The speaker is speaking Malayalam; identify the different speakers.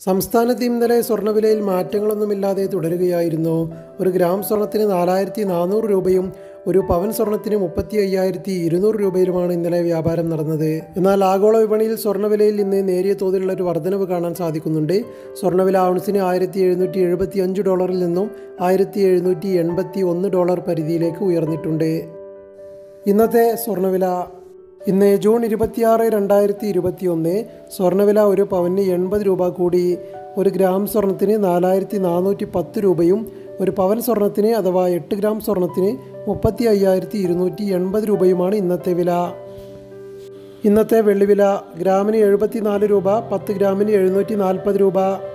Speaker 1: സംസ്ഥാനത്ത് ഇന്നലെ സ്വർണ്ണവിലയിൽ മാറ്റങ്ങളൊന്നുമില്ലാതെ തുടരുകയായിരുന്നു ഒരു ഗ്രാം സ്വർണത്തിന് നാലായിരത്തി നാനൂറ് രൂപയും ഒരു പവൻ സ്വർണത്തിന് മുപ്പത്തി അയ്യായിരത്തി ഇരുന്നൂറ് രൂപയിലുമാണ് ഇന്നലെ വ്യാപാരം നടന്നത് എന്നാൽ ആഗോള വിപണിയിൽ സ്വർണ്ണവിലയിൽ ഇന്ന് നേരിയ തോതിലുള്ള ഒരു വർധനവ് കാണാൻ സാധിക്കുന്നുണ്ട് സ്വർണ്ണവില ഔൺസിന് ആയിരത്തി എഴുന്നൂറ്റി എഴുപത്തി അഞ്ച് ഡോളറിൽ നിന്നും ആയിരത്തി എഴുന്നൂറ്റി എൺപത്തി ഒന്ന് ഡോളർ പരിധിയിലേക്ക് ഉയർന്നിട്ടുണ്ട് ഇന്നത്തെ സ്വർണ്ണവില ഇന്ന് ജൂൺ ഇരുപത്തിയാറ് രണ്ടായിരത്തി ഇരുപത്തി ഒന്ന് സ്വർണ്ണവില ഒരു പവന് എൺപത് രൂപ കൂടി ഒരു ഗ്രാം സ്വർണത്തിന് നാലായിരത്തി നാനൂറ്റി പത്ത് രൂപയും ഒരു പവൻ സ്വർണത്തിന് അഥവാ എട്ട് ഗ്രാം സ്വർണത്തിന് മുപ്പത്തി അയ്യായിരത്തി ഇരുന്നൂറ്റി എൺപത് രൂപയുമാണ് ഇന്നത്തെ വില ഇന്നത്തെ വെള്ളിവില ഗ്രാമിന് എഴുപത്തി നാല് രൂപ പത്ത് ഗ്രാമിന് എഴുന്നൂറ്റി നാൽപ്പത് രൂപ